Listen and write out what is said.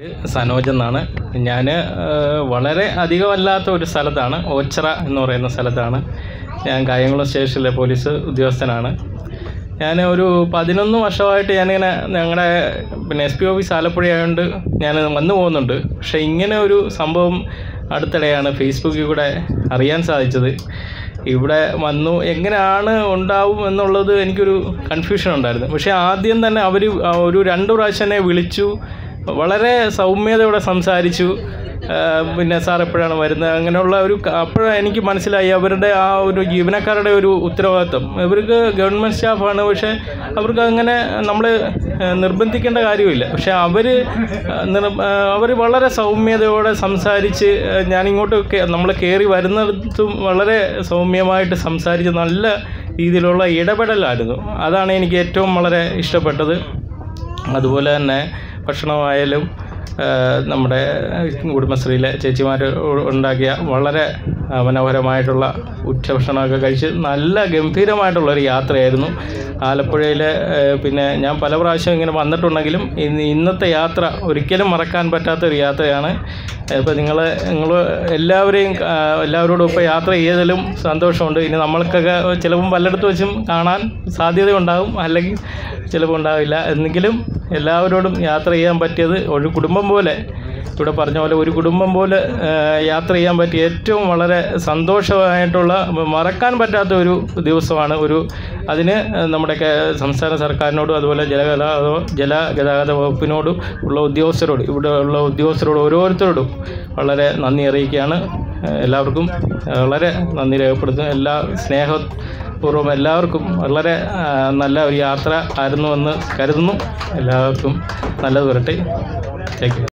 സനോജ് എന്നാണ് ഞാൻ വളരെ അധികമല്ലാത്ത ഒരു സ്ഥലത്താണ് ഓച്ചിറ എന്ന് പറയുന്ന സ്ഥലത്താണ് ഞാൻ കായംകുളം സ്റ്റേഷനിലെ പോലീസ് ഉദ്യോഗസ്ഥനാണ് ഞാൻ ഒരു പതിനൊന്ന് വർഷമായിട്ട് ഞാനിങ്ങനെ ഞങ്ങളുടെ പിന്നെ എസ് പി ഓഫീസ് ആലപ്പുഴ ആയതുകൊണ്ട് ഞാൻ വന്നു പോകുന്നുണ്ട് പക്ഷേ ഇങ്ങനെ ഒരു സംഭവം അടുത്തിടെയാണ് ഫേസ്ബുക്കിൽ കൂടെ അറിയാൻ സാധിച്ചത് ഇവിടെ വന്നു എങ്ങനെയാണ് ഉണ്ടാവും എന്നുള്ളത് എനിക്കൊരു കൺഫ്യൂഷൻ ഉണ്ടായിരുന്നു പക്ഷേ ആദ്യം തന്നെ അവർ ഒരു രണ്ട് പ്രാവശ്യം എന്നെ വിളിച്ചു വളരെ സൗമ്യതയോടെ സംസാരിച്ചു ആ, പിന്നെ സാർ എപ്പോഴാണ് വരുന്നത് അങ്ങനെയുള്ള ഒരു അപ്പോഴാണ് എനിക്ക് മനസ്സിലായി അവരുടെ ആ ഒരു ജീവനക്കാരുടെ ഒരു ഉത്തരവാദിത്വം ഇവർക്ക് ഗവൺമെൻറ് സ്റ്റാഫാണ് പക്ഷേ അവർക്ക് അങ്ങനെ നമ്മൾ നിർബന്ധിക്കേണ്ട കാര്യമില്ല പക്ഷേ അവർ അവർ വളരെ സൗമ്യതയോടെ സംസാരിച്ച് ആ, ഞാനിങ്ങോട്ട് നമ്മൾ കയറി വരുന്നിടത്തും വളരെ സൗമ്യമായിട്ട് സംസാരിച്ച് നല്ല രീതിയിലുള്ള ഇടപെടലായിരുന്നു അതാണ് എനിക്ക് ഏറ്റവും വളരെ ഇഷ്ടപ്പെട്ടത് അതുപോലെ തന്നെ ഭക്ഷണമായാലും ആ, നമ്മുടെ കുടുംബശ്രീയിലെ ചേച്ചിമാർ ഉണ്ടാക്കിയ വളരെ ആ, മനോഹരമായിട്ടുള്ള ഉച്ചഭക്ഷണമൊക്കെ കഴിച്ച് നല്ല ഗംഭീരമായിട്ടുള്ള ഒരു യാത്രയായിരുന്നു ആലപ്പുഴയിൽ പിന്നെ ഞാൻ പല പ്രാവശ്യം ഇങ്ങനെ വന്നിട്ടുണ്ടെങ്കിലും ഇന്ന് ഇന്നത്തെ യാത്ര ഒരിക്കലും മറക്കാൻ പറ്റാത്ത ഒരു യാത്രയാണ് ഇപ്പോൾ നിങ്ങൾ നിങ്ങൾ എല്ലാവരെയും ആ, എല്ലാവരോടും ഇപ്പോൾ യാത്ര ചെയ്തതിലും സന്തോഷമുണ്ട് ഇനി നമ്മൾക്കൊക്കെ ചിലപ്പം പലയിടത്ത് വെച്ചും കാണാൻ സാധ്യതയുണ്ടാകും അല്ലെങ്കിൽ ചിലപ്പോൾ ഉണ്ടാവില്ല എന്നെങ്കിലും എല്ലാവരോടും യാത്ര ചെയ്യാൻ പറ്റിയത് ഒരു കുടുംബം പോലെ ഇവിടെ പറഞ്ഞ പോലെ ഒരു കുടുംബം പോലെ ആ, യാത്ര ചെയ്യാൻ പറ്റിയ ഏറ്റവും വളരെ സന്തോഷമായിട്ടുള്ള മറക്കാൻ പറ്റാത്ത ഒരു ദിവസമാണ് ഒരു അതിന് നമ്മുടെ കേ- സംസ്ഥാന സർക്കാരിനോടും അതുപോലെ ജലഗതാഗത ജലഗതാഗത വകുപ്പിനോടും ഉള്ള ഉദ്യോഗസ്ഥരോട് ഇവിടെ ഉള്ള ഉദ്യോഗസ്ഥരോട് ഓരോരുത്തരോടും വളരെ നന്ദി അറിയിക്കുകയാണ് എല്ലാവർക്കും വളരെ നന്ദി രേഖപ്പെടുത്തുന്നു എല്ലാ സ്നേഹപൂർവ്വം എല്ലാവർക്കും വളരെ ആ, നല്ല ഒരു യാത്ര ആയിരുന്നുവെന്ന് കരുതുന്നു എല്ലാവർക്കും നല്ലത് വരട്ടെ താങ്ക് യു